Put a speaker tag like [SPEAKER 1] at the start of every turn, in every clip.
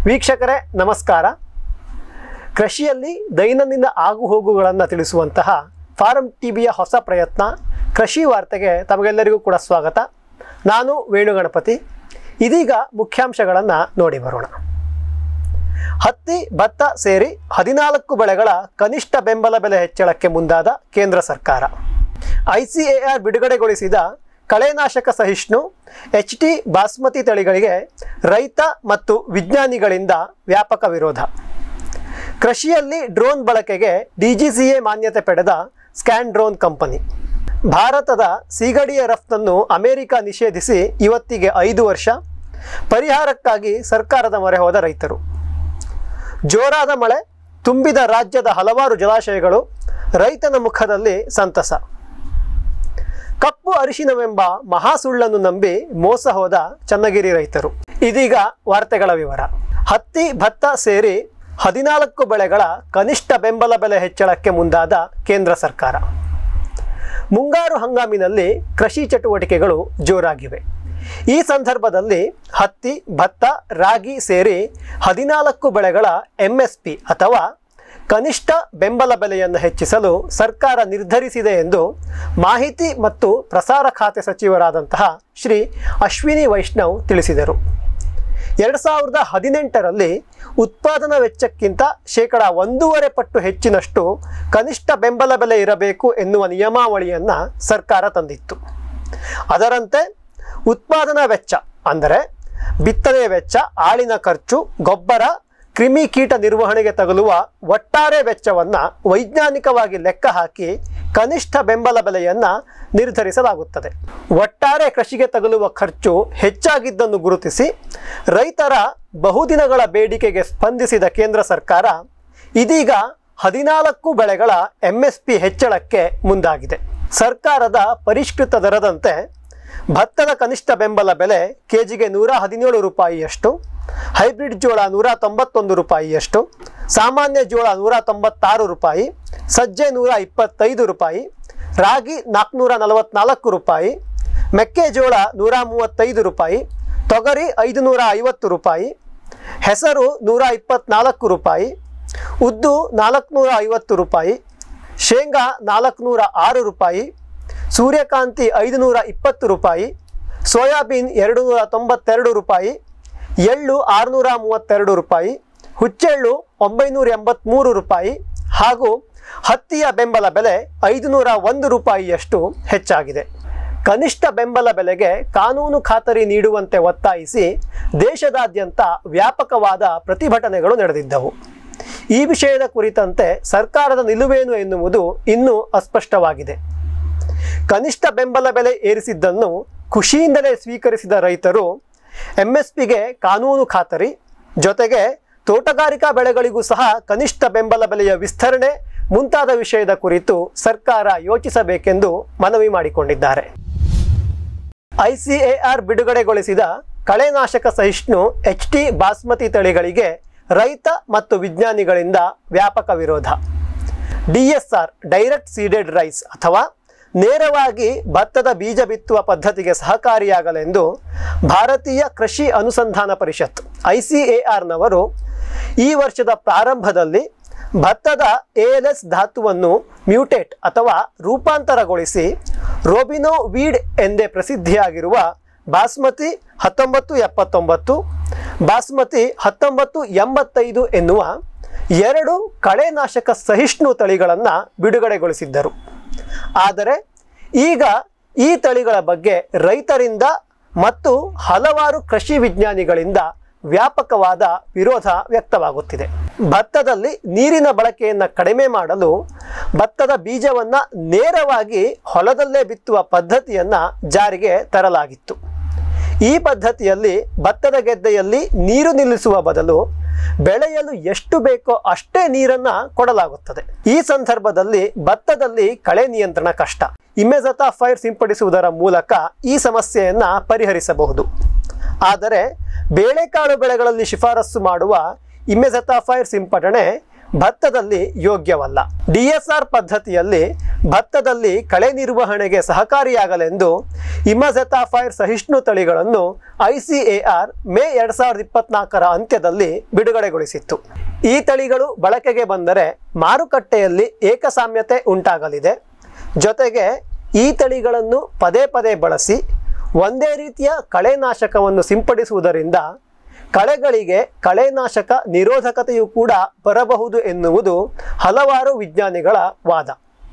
[SPEAKER 1] ವೀಕ್ಷಕರೇ ನಮಸ್ಕಾರ ಕೃಷಿಯಲ್ಲಿ ದೈನಂದಿನ ಆಗುಹೋಗುಗಳನ್ನು ತಿಳಿಸುವಂತಹ ಫಾರಂ ಟಿವಿಯ ಹೊಸ ಪ್ರಯತ್ನ ಕೃಷಿ ವಾರ್ತೆಗೆ ತಮಗೆಲ್ಲರಿಗೂ ಕೂಡ ಸ್ವಾಗತ ನಾನು ವೇಣುಗಣಪತಿ ಇದೀಗ ಮುಖ್ಯಾಂಶಗಳನ್ನು ನೋಡಿ ಬರೋಣ ಹತ್ತಿ ಭತ್ತ ಸೇರಿ ಹದಿನಾಲ್ಕು ಬೆಳೆಗಳ ಕನಿಷ್ಠ ಬೆಂಬಲ ಬೆಲೆ ಹೆಚ್ಚಳಕ್ಕೆ ಮುಂದಾದ ಕೇಂದ್ರ ಸರ್ಕಾರ ಐಸಿಎಆರ್ ಬಿಡುಗಡೆಗೊಳಿಸಿದ ಕಳೆನಾಶಕ ಸಹಿಷ್ಣು ಎಚ್ ಟಿ ಬಾಸ್ಮತಿ ತಳಿಗಳಿಗೆ ರೈತ ಮತ್ತು ವಿಜ್ಞಾನಿಗಳಿಂದ ವ್ಯಾಪಕ ವಿರೋಧ ಕೃಷಿಯಲ್ಲಿ ಡ್ರೋನ್ ಬಳಕೆಗೆ ಡಿಜಿಸಿಎ ಮಾನ್ಯತೆ ಪಡೆದ ಸ್ಕ್ಯಾನ್ ಡ್ರೋನ್ ಕಂಪನಿ ಭಾರತದ ಸೀಗಡಿಯ ರಫ್ತನ್ನು ಅಮೆರಿಕ ನಿಷೇಧಿಸಿ ಇವತ್ತಿಗೆ ಐದು ವರ್ಷ ಪರಿಹಾರಕ್ಕಾಗಿ ಸರ್ಕಾರದ ಮೊರೆ ಹೋದ ರೈತರು ಜೋರಾದ ಮಳೆ ತುಂಬಿದ ರಾಜ್ಯದ ಹಲವಾರು ಜಲಾಶಯಗಳು ರೈತನ ಮುಖದಲ್ಲಿ ಸಂತಸ ಕಪ್ಪು ಅರಿಶಿನವೆಂಬ ಮಹಾ ಸುಳ್ಳನ್ನು ನಂಬಿ ಮೋಸ ಹೋದ ಚನ್ನಗಿರಿ ರೈತರು ಇದೀಗ ವಾರ್ತೆಗಳ ವಿವರ ಹತ್ತಿ ಭತ್ತ ಸೇರಿ ಹದಿನಾಲ್ಕು ಬೆಳೆಗಳ ಕನಿಷ್ಠ ಬೆಂಬಲ ಬೆಲೆ ಹೆಚ್ಚಳಕ್ಕೆ ಮುಂದಾದ ಕೇಂದ್ರ ಸರ್ಕಾರ ಮುಂಗಾರು ಹಂಗಾಮಿನಲ್ಲಿ ಕೃಷಿ ಚಟುವಟಿಕೆಗಳು ಜೋರಾಗಿವೆ ಈ ಸಂದರ್ಭದಲ್ಲಿ ಹತ್ತಿ ಭತ್ತ ರಾಗಿ ಸೇರಿ ಹದಿನಾಲ್ಕು ಬೆಳೆಗಳ ಎಂಎಸ್ಪಿ ಅಥವಾ ಕನಿಷ್ಠ ಬೆಂಬಲ ಬೆಲೆಯನ್ನು ಹೆಚ್ಚಿಸಲು ಸರ್ಕಾರ ನಿರ್ಧರಿಸಿದೆ ಎಂದು ಮಾಹಿತಿ ಮತ್ತು ಪ್ರಸಾರ ಖಾತೆ ಸಚಿವರಾದಂತಹ ಶ್ರೀ ಅಶ್ವಿನಿ ವೈಷ್ಣವ್ ತಿಳಿಸಿದರು ಎರಡು ಸಾವಿರದ ಹದಿನೆಂಟರಲ್ಲಿ ಉತ್ಪಾದನಾ ವೆಚ್ಚಕ್ಕಿಂತ ಶೇಕಡ ಒಂದೂವರೆ ಪಟ್ಟು ಹೆಚ್ಚಿನಷ್ಟು ಕನಿಷ್ಠ ಬೆಂಬಲ ಬೆಲೆ ಇರಬೇಕು ಎನ್ನುವ ನಿಯಮಾವಳಿಯನ್ನು ಸರ್ಕಾರ ತಂದಿತ್ತು ಅದರಂತೆ ಉತ್ಪಾದನಾ ವೆಚ್ಚ ಅಂದರೆ ಬಿತ್ತನೆ ವೆಚ್ಚ ಆಳಿನ ಖರ್ಚು ಗೊಬ್ಬರ ಕ್ರಿಮಿ ಕೀಟ ನಿರ್ವಹಣೆಗೆ ತಗುಲುವ ಒಟ್ಟಾರೆ ವೆಚ್ಚವನ್ನು ವೈಜ್ಞಾನಿಕವಾಗಿ ಲೆಕ್ಕ ಹಾಕಿ ಕನಿಷ್ಠ ಬೆಂಬಲ ಬೆಲೆಯನ್ನು ನಿರ್ಧರಿಸಲಾಗುತ್ತದೆ ಒಟ್ಟಾರೆ ಕೃಷಿಗೆ ತಗುಲುವ ಖರ್ಚು ಹೆಚ್ಚಾಗಿದ್ದನ್ನು ಗುರುತಿಸಿ ರೈತರ ಬಹುದಿನಗಳ ಬೇಡಿಕೆಗೆ ಸ್ಪಂದಿಸಿದ ಕೇಂದ್ರ ಸರ್ಕಾರ ಇದೀಗ ಹದಿನಾಲ್ಕು ಬೆಳೆಗಳ ಎಂಎಸ್ಪಿ ಹೆಚ್ಚಳಕ್ಕೆ ಮುಂದಾಗಿದೆ ಸರ್ಕಾರದ ಪರಿಷ್ಕೃತ ದರದಂತೆ ಭತ್ತದ ಕನಿಷ್ಠ ಬೆಂಬಲ ಬೆಲೆ ಕೆಜಿಗೆ ನೂರ ಹದಿನೇಳು ರೂಪಾಯಿಯಷ್ಟು ಹೈಬ್ರಿಡ್ ಜೋಳ ನೂರ ತೊಂಬತ್ತೊಂದು ರೂಪಾಯಿಯಷ್ಟು ಸಾಮಾನ್ಯ ಜೋಳ ನೂರ ತೊಂಬತ್ತಾರು ರೂಪಾಯಿ ಸಜ್ಜೆ ನೂರ ಇಪ್ಪತ್ತೈದು ರೂಪಾಯಿ ರಾಗಿ ನಾಲ್ಕುನೂರ ನಲವತ್ನಾಲ್ಕು ರೂಪಾಯಿ ಮೆಕ್ಕೆಜೋಳ ನೂರ ಮೂವತ್ತೈದು ರೂಪಾಯಿ ತೊಗರಿ ಐದುನೂರ ಐವತ್ತು ರೂಪಾಯಿ ಹೆಸರು ನೂರ ಇಪ್ಪತ್ನಾಲ್ಕು ರೂಪಾಯಿ ಉದ್ದು ನಾಲ್ಕುನೂರ ಐವತ್ತು ರೂಪಾಯಿ ಶೇಂಗಾ ನಾಲ್ಕುನೂರ ಆರು ರೂಪಾಯಿ ಸೂರ್ಯಕಾಂತಿ ಐದುನೂರ ಇಪ್ಪತ್ತು ರೂಪಾಯಿ ಸೋಯಾಬೀನ್ ಎರಡು ನೂರ ತೊಂಬತ್ತೆರಡು ರೂಪಾಯಿ ಎಳ್ಳು ಆರುನೂರ ಮೂವತ್ತೆರಡು ರೂಪಾಯಿ ಹುಚ್ಚೆಳ್ಳು ಒಂಬೈನೂರ ಎಂಬತ್ತ್ಮೂರು ರೂಪಾಯಿ ಹಾಗೂ ಹತ್ತಿಯ ಬೆಂಬಲ ಬೆಲೆ ಐದುನೂರ ಒಂದು ರೂಪಾಯಿಯಷ್ಟು ಹೆಚ್ಚಾಗಿದೆ ಕನಿಷ್ಠ ಬೆಂಬಲ ಬೆಲೆಗೆ ಕಾನೂನು ಖಾತರಿ ನೀಡುವಂತೆ ಒತ್ತಾಯಿಸಿ ದೇಶದಾದ್ಯಂತ ವ್ಯಾಪಕವಾದ ಪ್ರತಿಭಟನೆಗಳು ನಡೆದಿದ್ದವು ಈ ವಿಷಯದ ಕುರಿತಂತೆ ಸರ್ಕಾರದ ನಿಲುವೇನು ಎನ್ನುವುದು ಇನ್ನೂ ಅಸ್ಪಷ್ಟವಾಗಿದೆ ಕನಿಷ್ಠ ಬೆಂಬಲ ಬೆಲೆ ಏರಿಸಿದ್ದನ್ನು ಖುಷಿಯಿಂದಲೇ ಸ್ವೀಕರಿಸಿದ ರೈತರು ಎಂಎಸ್ಪಿಗೆ ಕಾನೂನು ಖಾತರಿ ಜೊತೆಗೆ ತೋಟಗಾರಿಕಾ ಬೆಳೆಗಳಿಗೂ ಸಹ ಕನಿಷ್ಠ ಬೆಂಬಲ ಬೆಲೆಯ ವಿಸ್ತರಣೆ ಮುಂತಾದ ವಿಷಯದ ಕುರಿತು ಸರ್ಕಾರ ಯೋಚಿಸಬೇಕೆಂದು ಮನವಿ ಮಾಡಿಕೊಂಡಿದ್ದಾರೆ ಐಸಿಎಆರ್ ಬಿಡುಗಡೆಗೊಳಿಸಿದ ಕಳೆನಾಶಕ ಸಹಿಷ್ಣು ಎಚ್ ಟಿ ಬಾಸ್ಮತಿ ತಳಿಗಳಿಗೆ ರೈತ ಮತ್ತು ವಿಜ್ಞಾನಿಗಳಿಂದ ವ್ಯಾಪಕ ವಿರೋಧ ಡಿಎಸ್ಆರ್ ಡೈರೆಕ್ಟ್ ಸೀಡೆಡ್ ರೈಸ್ ಅಥವಾ ನೇರವಾಗಿ ಭತ್ತದ ಬೀಜ ಬಿತ್ತುವ ಪದ್ಧತಿಗೆ ಸಹಕಾರಿಯಾಗಲೆಂದು ಭಾರತೀಯ ಕೃಷಿ ಅನುಸಂಧಾನ ಪರಿಷತ್ ಐಸಿಎಆರ್ನವರು ಈ ವರ್ಷದ ಪ್ರಾರಂಭದಲ್ಲಿ ಭತ್ತದ ಎಎಲ್ಎಸ್ ಧಾತುವನ್ನು ಮ್ಯೂಟೇಟ್ ಅಥವಾ ರೂಪಾಂತರಗೊಳಿಸಿ ರೋಬಿನೋ ವೀಡ್ ಎಂದೇ ಪ್ರಸಿದ್ಧಿಯಾಗಿರುವ ಬಾಸ್ಮತಿ ಹತ್ತೊಂಬತ್ತು ಎಪ್ಪತ್ತೊಂಬತ್ತು ಬಾಸ್ಮತಿ ಹತ್ತೊಂಬತ್ತು ಎಂಬತ್ತೈದು ಎನ್ನುವ ಎರಡು ಕಳೆನಾಶಕ ಸಹಿಷ್ಣು ತಳಿಗಳನ್ನು ಬಿಡುಗಡೆಗೊಳಿಸಿದ್ದರು ಆದರೆ ಈಗ ಈ ತಳಿಗಳ ಬಗ್ಗೆ ರೈತರಿಂದ ಮತ್ತು ಹಲವಾರು ಕೃಷಿ ವಿಜ್ಞಾನಿಗಳಿಂದ ವ್ಯಾಪಕವಾದ ವಿರೋಧ ವ್ಯಕ್ತವಾಗುತ್ತಿದೆ ಭತ್ತದಲ್ಲಿ ನೀರಿನ ಬಳಕೆಯನ್ನು ಕಡಿಮೆ ಮಾಡಲು ಭತ್ತದ ಬೀಜವನ್ನು ನೇರವಾಗಿ ಹೊಲದಲ್ಲೇ ಬಿತ್ತುವ ಪದ್ಧತಿಯನ್ನು ಜಾರಿಗೆ ತರಲಾಗಿತ್ತು ಈ ಪದ್ಧತಿಯಲ್ಲಿ ಭತ್ತದ ಗೆದ್ದೆಯಲ್ಲಿ ನೀರು ನಿಲ್ಲಿಸುವ ಬದಲು ಬೆಳೆಯಲು ಎಷ್ಟು ಬೇಕೋ ಅಷ್ಟೇ ನೀರನ್ನು ಕೊಡಲಾಗುತ್ತದೆ ಈ ಸಂದರ್ಭದಲ್ಲಿ ಭತ್ತದಲ್ಲಿ ಕಳೆ ನಿಯಂತ್ರಣ ಕಷ್ಟ ಇಮೆಜತಾಫೈರ್ ಸಿಂಪಡಿಸುವುದರ ಮೂಲಕ ಈ ಸಮಸ್ಯೆಯನ್ನು ಪರಿಹರಿಸಬಹುದು ಆದರೆ ಬೇಳೆಕಾಳು ಬೆಳೆಗಳಲ್ಲಿ ಶಿಫಾರಸು ಮಾಡುವ ಇಮೆಜತಾಫೈರ್ ಸಿಂಪಡಣೆ ಭತ್ತದಲ್ಲಿ ಯೋಗ್ಯವಲ್ಲ ಡಿಎಸ್ಆರ್ ಪದ್ಧತಿಯಲ್ಲಿ ಭತ್ತದಲ್ಲಿ ಕಳೆ ನಿರ್ವಹಣೆಗೆ ಸಹಕಾರಿಯಾಗಲೆಂದು ಇಮಜೆತಾಫೈರ್ ಸಹಿಷ್ಣು ತಳಿಗಳನ್ನು ಐಸಿಎಆರ್ ಮೇ ಎರಡು ಸಾವಿರದ ಇಪ್ಪತ್ನಾಲ್ಕರ ಅಂತ್ಯದಲ್ಲಿ ಬಿಡುಗಡೆಗೊಳಿಸಿತ್ತು ಈ ತಳಿಗಳು ಬಳಕೆಗೆ ಬಂದರೆ ಮಾರುಕಟ್ಟೆಯಲ್ಲಿ ಏಕಸಾಮ್ಯತೆ ಉಂಟಾಗಲಿದೆ ಜೊತೆಗೆ ಈ ತಳಿಗಳನ್ನು ಪದೇ ಪದೇ ಬಳಸಿ ಒಂದೇ ರೀತಿಯ ಕಳೆನಾಶಕವನ್ನು ಸಿಂಪಡಿಸುವುದರಿಂದ ಕಳೆಗಳಿಗೆ ಕಳೆನಾಶಕ ನಿರೋಧಕತೆಯು ಕೂಡ ಬರಬಹುದು ಎನ್ನುವುದು ಹಲವಾರು ವಿಜ್ಞಾನಿಗಳ ವಾದ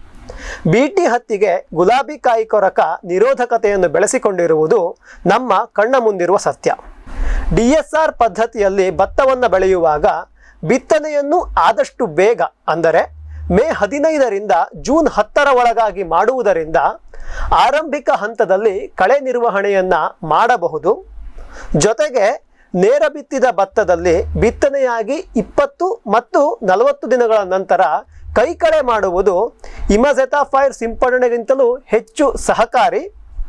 [SPEAKER 1] ಬೀಟಿ ಹತ್ತಿಗೆ ಗುಲಾಬಿ ಕಾಯಿ ಕೊರಕ ನಿರೋಧಕತೆಯನ್ನು ಬೆಳೆಸಿಕೊಂಡಿರುವುದು ನಮ್ಮ ಕಣ್ಣ ಮುಂದಿರುವ ಸತ್ಯ ಡಿ ಎಸ್ ಆರ್ ಪದ್ಧತಿಯಲ್ಲಿ ಭತ್ತವನ್ನು ಬೆಳೆಯುವಾಗ ಬಿತ್ತನೆಯನ್ನು ಆದಷ್ಟು ಬೇಗ ಅಂದರೆ ಮೇ ಹದಿನೈದರಿಂದ ಜೂನ್ ಹತ್ತರ ಒಳಗಾಗಿ ಮಾಡುವುದರಿಂದ ಆರಂಭಿಕ ಹಂತದಲ್ಲಿ ಕಳೆ ನಿರ್ವಹಣೆಯನ್ನು ಮಾಡಬಹುದು ಜೊತೆಗೆ ನೇರ ಬಿತ್ತಿದ ಭತ್ತದಲ್ಲಿ ಬಿತ್ತನೆಯಾಗಿ ಇಪ್ಪತ್ತು ಮತ್ತು ನಲವತ್ತು ದಿನಗಳ ನಂತರ ಕೈಕಳೆ ಮಾಡುವುದು ಇಮಜೆತಾಫೈರ್ ಸಿಂಪಡಣೆಗಿಂತಲೂ ಹೆಚ್ಚು ಸಹಕಾರಿ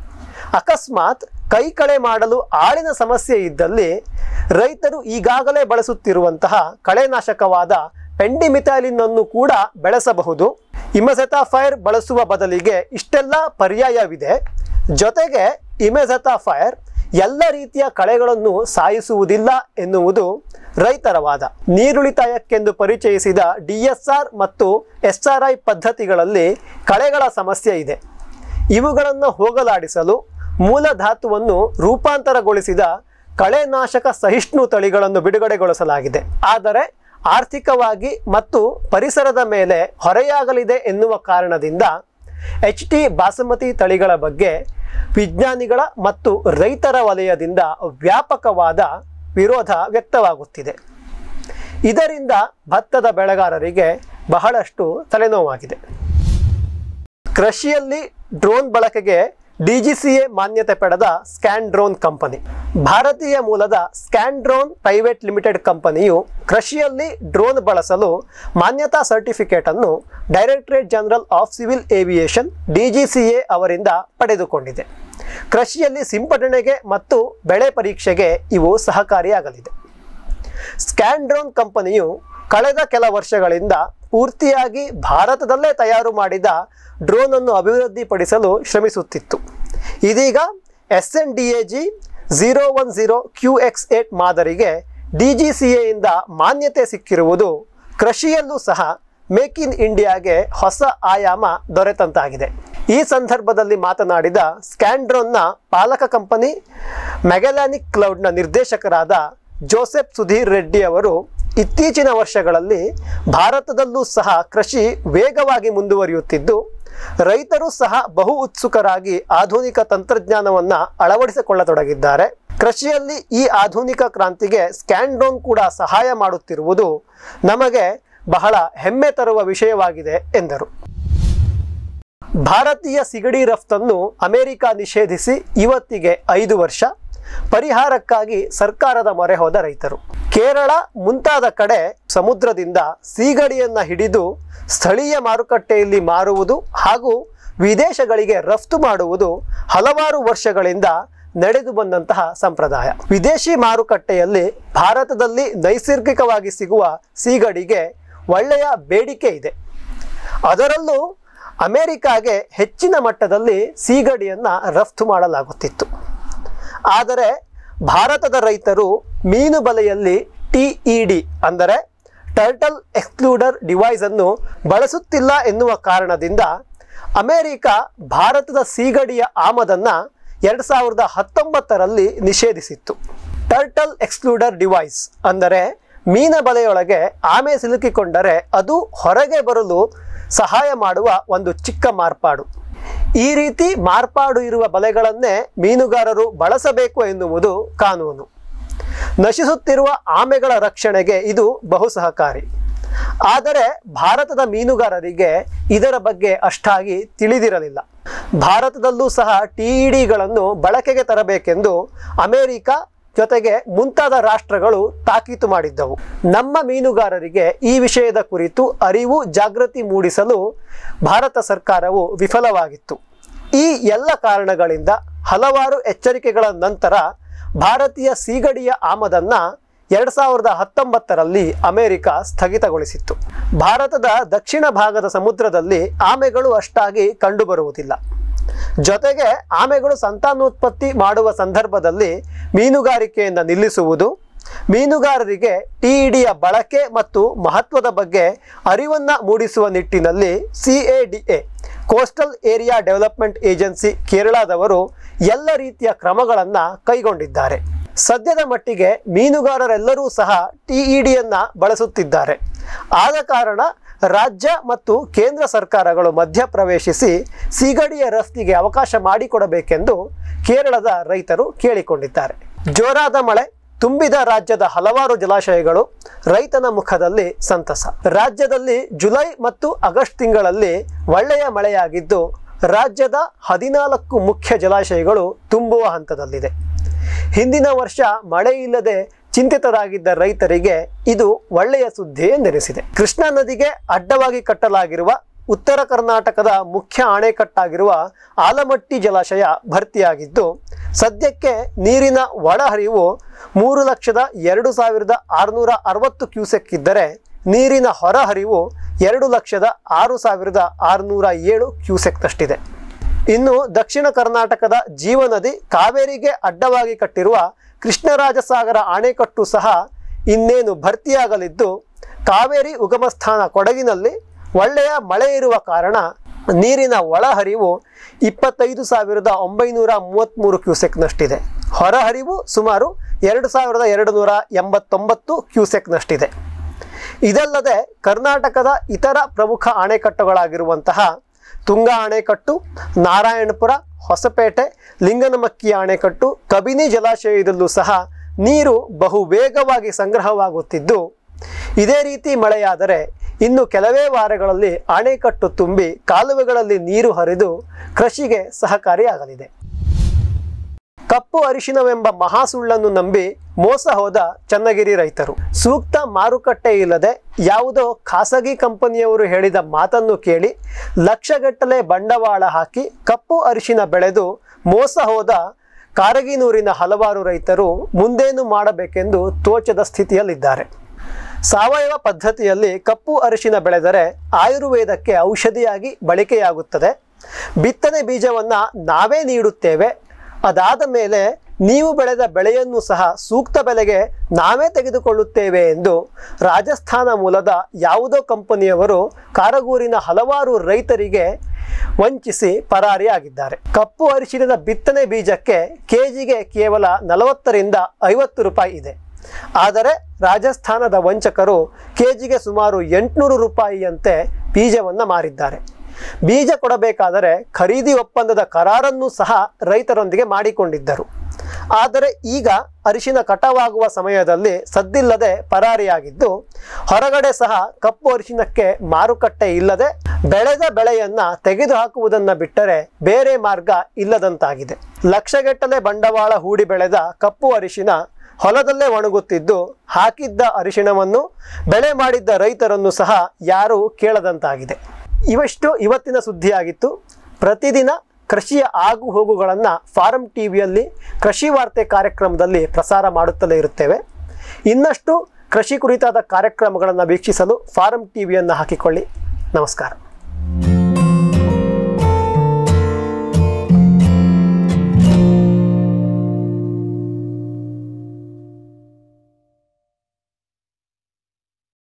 [SPEAKER 1] ಅಕಸ್ಮಾತ್ ಕೈಕಳೆ ಮಾಡಲು ಆಳಿನ ಸಮಸ್ಯೆ ಇದ್ದಲ್ಲಿ ರೈತರು ಈಗಾಗಲೇ ಬಳಸುತ್ತಿರುವಂತಹ ಕಳೆನಾಶಕವಾದ ಪೆಂಡಿಮಿಥೈಲಿನ್ ಅನ್ನು ಕೂಡ ಬೆಳೆಸಬಹುದು ಇಮಜೆತಾಫೈರ್ ಬಳಸುವ ಬದಲಿಗೆ ಇಷ್ಟೆಲ್ಲ ಪರ್ಯಾಯವಿದೆ ಜೊತೆಗೆ ಇಮೆಜೆತಾಫೈರ್ ಎಲ್ಲ ರೀತಿಯ ಕಳೆಗಳನ್ನು ಸಾಯಿಸುವುದಿಲ್ಲ ಎನ್ನುವುದು ರೈತರ ವಾದ ನೀರುಳಿತಾಯಕ್ಕೆಂದು ಪರಿಚಯಿಸಿದ ಡಿಎಸ್ಆರ್ ಮತ್ತು ಎಸ್ಆರ್ಐ ಪದ್ಧತಿಗಳಲ್ಲಿ ಕಳೆಗಳ ಸಮಸ್ಯೆ ಇದೆ ಇವುಗಳನ್ನು ಹೋಗಲಾಡಿಸಲು ಮೂಲ ಧಾತುವನ್ನು ರೂಪಾಂತರಗೊಳಿಸಿದ ಕಳೆನಾಶಕ ಸಹಿಷ್ಣು ತಳಿಗಳನ್ನು ಬಿಡುಗಡೆಗೊಳಿಸಲಾಗಿದೆ ಆದರೆ ಆರ್ಥಿಕವಾಗಿ ಮತ್ತು ಪರಿಸರದ ಮೇಲೆ ಹೊರೆಯಾಗಲಿದೆ ಎನ್ನುವ ಕಾರಣದಿಂದ ಎಚ್ ಟಿ ಬಾಸುಮತಿ ತಳಿಗಳ ಬಗ್ಗೆ ವಿಜ್ಞಾನಿಗಳ ಮತ್ತು ರೈತರ ವಲಯದಿಂದ ವ್ಯಾಪಕವಾದ ವಿರೋಧ ವ್ಯಕ್ತವಾಗುತ್ತಿದೆ ಇದರಿಂದ ಭತ್ತದ ಬೆಳೆಗಾರರಿಗೆ ಬಹಳಷ್ಟು ತಲೆನೋವಾಗಿದೆ ಕೃಷಿಯಲ್ಲಿ ಡ್ರೋನ್ ಬಳಕೆಗೆ ಡಿಜಿಸಿಎ ಮಾನ್ಯತೆ ಪಡೆದ ಸ್ಕ್ಯಾನ್ ಡ್ರೋನ್ ಕಂಪನಿ ಭಾರತೀಯ ಮೂಲದ ಸ್ಕ್ಯಾನ್ ಡ್ರೋನ್ ಪ್ರೈವೇಟ್ ಲಿಮಿಟೆಡ್ ಕಂಪನಿಯು ಕೃಷಿಯಲ್ಲಿ ಡ್ರೋನ್ ಬಳಸಲು ಮಾನ್ಯತಾ ಸರ್ಟಿಫಿಕೇಟ್ ಅನ್ನು directorate general of civil aviation DGCA ಅವರಿಂದ ಪಡೆದುಕೊಂಡಿದೆ ಕೃಷಿಯಲ್ಲಿ ಸಿಂಪಡಣೆಗೆ ಮತ್ತು ಬೆಳೆ ಪರೀಕ್ಷೆಗೆ ಇವು ಸಹಕಾರಿಯಾಗಲಿದೆ ಸ್ಕ್ಯಾನ್ ಡ್ರೋನ್ ಕಂಪನಿಯು ಕಳೆದ ಕೆಲ ವರ್ಷಗಳಿಂದ ಪೂರ್ತಿಯಾಗಿ ಭಾರತದಲ್ಲೇ ತಯಾರು ಮಾಡಿದ ಡ್ರೋನ್ ಅನ್ನು ಅಭಿವೃದ್ಧಿಪಡಿಸಲು ಶ್ರಮಿಸುತ್ತಿತ್ತು ಇದೀಗ S N D A G zero one zero Q X eight ಮಾದರಿಗೆ ಡಿ ಜಿ ಸಿ ಎಯಿಂದ ಮಾನ್ಯತೆ ಸಿಕ್ಕಿರುವುದು ಕೃಷಿಯಲ್ಲೂ ಸಹ ಮೇಕ್ ಇನ್ ಇಂಡಿಯಾಗೆ ಹೊಸ ಆಯಾಮ ದೊರೆತಂತಾಗಿದೆ ಈ ಸಂದರ್ಭದಲ್ಲಿ ಮಾತನಾಡಿದ ಸ್ಕ್ಯಾನ್ಡ್ರೋನ್ನ ಪಾಲಕ ಕಂಪನಿ ಮೆಗಲಾನಿಕ್ ಕ್ಲೌಡ್ನ ನಿರ್ದೇಶಕರಾದ ಜೋಸೆಫ್ ಸುಧೀರ್ ರೆಡ್ಡಿ ಅವರು ಇತ್ತೀಚಿನ ವರ್ಷಗಳಲ್ಲಿ ಭಾರತದಲ್ಲೂ ಸಹ ಕೃಷಿ ವೇಗವಾಗಿ ಮುಂದುವರಿಯುತ್ತಿದ್ದು ರೈತರು ಸಹ ಬಹು ಉತ್ಸುಕರಾಗಿ ಆಧುನಿಕ ತಂತ್ರಜ್ಞಾನವನ್ನು ಅಳವಡಿಸಿಕೊಳ್ಳತೊಡಗಿದ್ದಾರೆ ಕೃಷಿಯಲ್ಲಿ ಈ ಆಧುನಿಕ ಕ್ರಾಂತಿಗೆ ಸ್ಕ್ಯಾನ್ಡ್ರೋನ್ ಕೂಡ ಸಹಾಯ ಮಾಡುತ್ತಿರುವುದು ನಮಗೆ ಬಹಳ ಹೆಮ್ಮೆ ತರುವ ವಿಷಯವಾಗಿದೆ ಎಂದರು ಭಾರತೀಯ ಸಿಗಡಿ ರಫ್ತನ್ನು ಅಮೆರಿಕ ನಿಷೇಧಿಸಿ ಇವತ್ತಿಗೆ ಐದು ವರ್ಷ ಪರಿಹಾರಕ್ಕಾಗಿ ಸರ್ಕಾರದ ಮೊರೆ ಹೋದ ರೈತರು ಕೇರಳ ಮುಂತಾದ ಕಡೆ ಸಮುದ್ರದಿಂದ ಸೀಗಡಿಯನ್ನ ಹಿಡಿದು ಸ್ಥಳೀಯ ಮಾರುಕಟ್ಟೆಯಲ್ಲಿ ಮಾರುವುದು ಹಾಗೂ ವಿದೇಶಗಳಿಗೆ ರಫ್ತು ಮಾಡುವುದು ಹಲವಾರು ವರ್ಷಗಳಿಂದ ನಡೆದು ಬಂದಂತಹ ಸಂಪ್ರದಾಯ ವಿದೇಶಿ ಮಾರುಕಟ್ಟೆಯಲ್ಲಿ ಭಾರತದಲ್ಲಿ ನೈಸರ್ಗಿಕವಾಗಿ ಸಿಗುವ ಸೀಗಡಿಗೆ ಒಳ್ಳೆಯ ಬೇಡಿಕೆ ಇದೆ ಅದರಲ್ಲೂ ಅಮೆರಿಕಾಗೆ ಹೆಚ್ಚಿನ ಮಟ್ಟದಲ್ಲಿ ಸೀಗಡಿಯನ್ನು ರಫ್ತು ಮಾಡಲಾಗುತ್ತಿತ್ತು ಆದರೆ ಭಾರತದ ರೈತರು ಮೀನು ಬಲೆಯಲ್ಲಿ ಟಿ ಇ ಡಿ ಅಂದರೆ ಟರ್ಟಲ್ ಎಕ್ಸ್ಕ್ಲೂಡರ್ ಡಿವೈಸ್ ಅನ್ನು ಬಳಸುತ್ತಿಲ್ಲ ಎನ್ನುವ ಕಾರಣದಿಂದ ಅಮೆರಿಕ ಭಾರತದ ಸೀಗಡಿಯ ಆಮದನ್ನು ಎರಡು ಸಾವಿರದ ಹತ್ತೊಂಬತ್ತರಲ್ಲಿ ನಿಷೇಧಿಸಿತ್ತು ಟರ್ಟಲ್ ಎಕ್ಸ್ಕ್ಲೂಡರ್ ಡಿವೈಸ್ ಅಂದರೆ ಮೀನ ಬಲೆಯೊಳಗೆ ಆಮೆ ಸಿಲುಕಿಕೊಂಡರೆ ಅದು ಹೊರಗೆ ಬರಲು ಸಹಾಯ ಮಾಡುವ ಒಂದು ಚಿಕ್ಕ ಮಾರ್ಪಾಡು ಈ ರೀತಿ ಮಾರ್ಪಾಡು ಇರುವ ಬಲೆಗಳನ್ನೇ ಮೀನುಗಾರರು ಬಳಸಬೇಕು ಎನ್ನುವುದು ಕಾನೂನು ನಶಿಸುತ್ತಿರುವ ಆಮೆಗಳ ರಕ್ಷಣೆಗೆ ಇದು ಬಹು ಸಹಕಾರಿ ಆದರೆ ಭಾರತದ ಮೀನುಗಾರರಿಗೆ ಇದರ ಬಗ್ಗೆ ಅಷ್ಟಾಗಿ ತಿಳಿದಿರಲಿಲ್ಲ ಭಾರತದಲ್ಲೂ ಸಹ ಟಿಇಡಿಗಳನ್ನು ಬಳಕೆಗೆ ತರಬೇಕೆಂದು ಅಮೆರಿಕ ಜೊತೆಗೆ ಮುಂತಾದ ರಾಷ್ಟ್ರಗಳು ತಾಕೀತು ಮಾಡಿದ್ದವು ನಮ್ಮ ಮೀನುಗಾರರಿಗೆ ಈ ವಿಷಯದ ಕುರಿತು ಅರಿವು ಜಾಗೃತಿ ಮೂಡಿಸಲು ಭಾರತ ಸರ್ಕಾರವು ವಿಫಲವಾಗಿತ್ತು ಈ ಎಲ್ಲ ಕಾರಣಗಳಿಂದ ಹಲವಾರು ಎಚ್ಚರಿಕೆಗಳ ನಂತರ ಭಾರತೀಯ ಸೀಗಡಿಯ ಆಮದನ್ನ ಎರಡು ಸಾವಿರದ ಹತ್ತೊಂಬತ್ತರಲ್ಲಿ ಅಮೆರಿಕ ಸ್ಥಗಿತಗೊಳಿಸಿತ್ತು ಭಾರತದ ದಕ್ಷಿಣ ಭಾಗದ ಸಮುದ್ರದಲ್ಲಿ ಆಮೆಗಳು ಅಷ್ಟಾಗಿ ಕಂಡುಬರುವುದಿಲ್ಲ ಜೊತೆಗೆ ಆಮೆಗಳು ಸಂತಾನೋತ್ಪತ್ತಿ ಮಾಡುವ ಸಂದರ್ಭದಲ್ಲಿ ಮೀನುಗಾರಿಕೆಯನ್ನು ನಿಲ್ಲಿಸುವುದು ಮೀನುಗಾರರಿಗೆ ಟಿಇಡಿಯ ಬಳಕೆ ಮತ್ತು ಮಹತ್ವದ ಬಗ್ಗೆ ಅರಿವನ್ನು ಮೂಡಿಸುವ ನಿಟ್ಟಿನಲ್ಲಿ C A D A coastal area development agency ಕೇರಳದವರು ಎಲ್ಲ ರೀತಿಯ ಕ್ರಮಗಳನ್ನು ಕೈಗೊಂಡಿದ್ದಾರೆ ಸದ್ಯದ ಮಟ್ಟಿಗೆ ಮೀನುಗಾರರೆಲ್ಲರೂ ಸಹ ಟಿಇಡಿಯನ್ನು ಬಳಸುತ್ತಿದ್ದಾರೆ ಆದ ಕಾರಣ ರಾಜ್ಯ ಮತ್ತು ಕೇಂದ್ರ ಸರ್ಕಾರಗಳು ಮಧ್ಯಪ್ರವೇಶಿಸಿ ಸೀಗಡಿಯ ರಫ್ತಿಗೆ ಅವಕಾಶ ಮಾಡಿಕೊಡಬೇಕೆಂದು ಕೇರಳದ ರೈತರು ಕೇಳಿಕೊಂಡಿದ್ದಾರೆ ಜೋರಾದ ಮಳೆ ತುಂಬಿದ ರಾಜ್ಯದ ಹಲವಾರು ಜಲಾಶಯಗಳು ರೈತನ ಮುಖದಲ್ಲಿ ಸಂತಸ ರಾಜ್ಯದಲ್ಲಿ ಜುಲೈ ಮತ್ತು ಆಗಸ್ಟ್ ತಿಂಗಳಲ್ಲಿ ಒಳ್ಳೆಯ ಮಳೆಯಾಗಿದ್ದು ರಾಜ್ಯದ ಹದಿನಾಲ್ಕು ಮುಖ್ಯ ಜಲಾಶಯಗಳು ತುಂಬುವ ಹಂತದಲ್ಲಿದೆ ಹಿಂದಿನ ವರ್ಷ ಮಳೆ ಇಲ್ಲದೆ ಚಿಂತಿತರಾಗಿದ್ದ ರೈತರಿಗೆ ಇದು ಒಳ್ಳೆಯ ಸುದ್ದಿ ಎಂದೆನಿಸಿದೆ ಕೃಷ್ಣಾ ನದಿಗೆ ಅಡ್ಡವಾಗಿ ಕಟ್ಟಲಾಗಿರುವ ಉತ್ತರ ಕರ್ನಾಟಕದ ಮುಖ್ಯ ಅಣೆಕಟ್ಟಾಗಿರುವ ಆಲಮಟ್ಟಿ ಜಲಾಶಯ ಭರ್ತಿಯಾಗಿದ್ದು ಸದ್ಯಕ್ಕೆ ನೀರಿನ ಒಳಹರಿವು ಮೂರು ಲಕ್ಷದ ಎರಡು ಸಾವಿರದ ಆರುನೂರ ಅರವತ್ತು ಕ್ಯೂಸೆಕ್ ಇದ್ದರೆ ನೀರಿನ ಹೊರಹರಿವು ಎರಡು ಲಕ್ಷದ ಆರು ಸಾವಿರದ ಆರುನೂರ ಏಳು ಕ್ಯೂಸೆಕ್ನಷ್ಟಿದೆ ಇನ್ನು ದಕ್ಷಿಣ ಕರ್ನಾಟಕದ ಜೀವನದಿ ಕಾವೇರಿಗೆ ಅಡ್ಡವಾಗಿ ಕಟ್ಟಿರುವ ಕೃಷ್ಣರಾಜಸಾಗರ ಅಣೆಕಟ್ಟು ಸಹ ಇನ್ನೇನು ಭರ್ತಿಯಾಗಲಿದ್ದು ಕಾವೇರಿ ಉಗಮಸ್ಥಾನ ಕೊಡಗಿನಲ್ಲಿ ಒಳ್ಳೆಯ ಮಳೆ ಇರುವ ಕಾರಣ ನೀರಿನ ಒಳಹರಿವು ಇಪ್ಪತ್ತೈದು ಸಾವಿರದ ಒಂಬೈನೂರ ಮೂವತ್ತ್ಮೂರು ಕ್ಯೂಸೆಕ್ನಷ್ಟಿದೆ ಹೊರಹರಿವು ಸುಮಾರು ಎರಡು ಸಾವಿರದ ಎರಡು ನೂರ ಎಂಬತ್ತೊಂಬತ್ತು ಕ್ಯೂಸೆಕ್ನಷ್ಟಿದೆ ಇದಲ್ಲದೆ ಕರ್ನಾಟಕದ ಇತರ ಪ್ರಮುಖ ಅಣೆಕಟ್ಟುಗಳಾಗಿರುವಂತಹ ತುಂಗಾ ಅಣೆಕಟ್ಟು ನಾರಾಯಣಪುರ ಹೊಸಪೇಟೆ ಲಿಂಗನಮಕ್ಕಿ ಅಣೆಕಟ್ಟು ಕಬಿನಿ ಜಲಾಶಯದಲ್ಲೂ ಸಹ ನೀರು ಬಹು ವೇಗವಾಗಿ ಸಂಗ್ರಹವಾಗುತ್ತಿದ್ದು ಇದೇ ರೀತಿ ಮಳೆಯಾದರೆ ಇನ್ನು ಕೆಲವೇ ವಾರಗಳಲ್ಲಿ ಅಣೆಕಟ್ಟು ತುಂಬಿ ಕಾಲುವೆಗಳಲ್ಲಿ ನೀರು ಹರಿದು ಕೃಷಿಗೆ ಸಹಕಾರಿಯಾಗಲಿದೆ ಕಪ್ಪು ಅರಿಶಿನವೆಂಬ ಮಹಾಸುಳ್ಳನ್ನು ನಂಬಿ ಮೋಸ ಹೋದ ಚನ್ನಗಿರಿ ರೈತರು ಸೂಕ್ತ ಮಾರುಕಟ್ಟೆ ಇಲ್ಲದೆ ಯಾವುದೋ ಖಾಸಗಿ ಕಂಪನಿಯವರು ಹೇಳಿದ ಮಾತನ್ನು ಕೇಳಿ ಲಕ್ಷಗಟ್ಟಲೆ ಬಂಡವಾಳ ಹಾಕಿ ಕಪ್ಪು ಅರಿಶಿನ ಬೆಳೆದು ಮೋಸ ಹೋದ ಕಾರಗಿನೂರಿನ ಹಲವಾರು ರೈತರು ಮುಂದೇನು ಮಾಡಬೇಕೆಂದು ತೋಚದ ಸ್ಥಿತಿಯಲ್ಲಿದ್ದಾರೆ ಸಾವಯವ ಪದ್ಧತಿಯಲ್ಲಿ ಕಪ್ಪು ಅರಿಶಿನ ಬೆಳೆದರೆ ಆಯುರ್ವೇದಕ್ಕೆ ಔಷಧಿಯಾಗಿ ಬಳಕೆಯಾಗುತ್ತದೆ ಬಿತ್ತನೆ ಬೀಜವನ್ನು ನಾವೇ ನೀಡುತ್ತೇವೆ ಅದಾದ ಮೇಲೆ ನೀವು ಬೆಳೆದ ಬೆಳೆಯನ್ನು ಸಹ ಸೂಕ್ತ ಬೆಲೆಗೆ ನಾವೇ ತೆಗೆದುಕೊಳ್ಳುತ್ತೇವೆ ಎಂದು ರಾಜಸ್ಥಾನ ಮೂಲದ ಯಾವುದೋ ಕಂಪನಿಯವರು ಕಾರಗೂರಿನ ಹಲವಾರು ರೈತರಿಗೆ ವಂಚಿಸಿ ಪರಾರಿಯಾಗಿದ್ದಾರೆ ಕಪ್ಪು ಅರಿಶಿಣದ ಬಿತ್ತನೆ ಬೀಜಕ್ಕೆ ಕೆಜಿಗೆ ಕೇವಲ ನಲವತ್ತರಿಂದ ಐವತ್ತು ರೂಪಾಯಿ ಇದೆ ಆದರೆ ರಾಜಸ್ಥಾನದ ವಂಚಕರು ಕೆಜಿಗೆ ಸುಮಾರು ಎಂಟುನೂರು ರೂಪಾಯಿಯಂತೆ ಬೀಜವನ್ನು ಮಾರಿದ್ದಾರೆ ಬೀಜ ಕೊಡಬೇಕಾದರೆ ಖರೀದಿ ಒಪ್ಪಂದದ ಕರಾರನ್ನು ಸಹ ರೈತರೊಂದಿಗೆ ಮಾಡಿಕೊಂಡಿದ್ದರು ಆದರೆ ಈಗ ಅರಿಶಿನ ಕಟಾವಾಗುವ ಸಮಯದಲ್ಲಿ ಸದ್ದಿಲ್ಲದೆ ಪರಾರಿಯಾಗಿದ್ದು ಹೊರಗಡೆ ಸಹ ಕಪ್ಪು ಅರಿಶಿನಕ್ಕೆ ಮಾರುಕಟ್ಟೆ ಇಲ್ಲದೆ ಬೆಳೆದ ಬೆಳೆಯನ್ನ ತೆಗೆದುಹಾಕುವುದನ್ನು ಬಿಟ್ಟರೆ ಬೇರೆ ಮಾರ್ಗ ಇಲ್ಲದಂತಾಗಿದೆ ಲಕ್ಷಗಟ್ಟಲೆ ಬಂಡವಾಳ ಹೂಡಿ ಬೆಳೆದ ಕಪ್ಪು ಅರಿಶಿನ ಹೊಲದಲ್ಲೇ ಒಣಗುತ್ತಿದ್ದು ಹಾಕಿದ್ದ ಅರಿಶಿಣವನ್ನು ಬೆಳೆ ಮಾಡಿದ್ದ ರೈತರನ್ನು ಸಹ ಯಾರೂ ಕೇಳದಂತಾಗಿದೆ ಇವಷ್ಟು ಇವತ್ತಿನ ಸುದ್ದಿಯಾಗಿತ್ತು ಪ್ರತಿದಿನ ಕೃಷಿಯ ಆಗು ಹೋಗುಗಳನ್ನು ಫಾರಂ ಟಿ ವಿಯಲ್ಲಿ ಕೃಷಿ ವಾರ್ತೆ ಕಾರ್ಯಕ್ರಮದಲ್ಲಿ ಪ್ರಸಾರ ಮಾಡುತ್ತಲೇ ಇರುತ್ತೇವೆ ಇನ್ನಷ್ಟು ಕೃಷಿ ಕುರಿತಾದ ಕಾರ್ಯಕ್ರಮಗಳನ್ನು ವೀಕ್ಷಿಸಲು ಫಾರಂ ಟಿ ವಿಯನ್ನು ಹಾಕಿಕೊಳ್ಳಿ ನಮಸ್ಕಾರ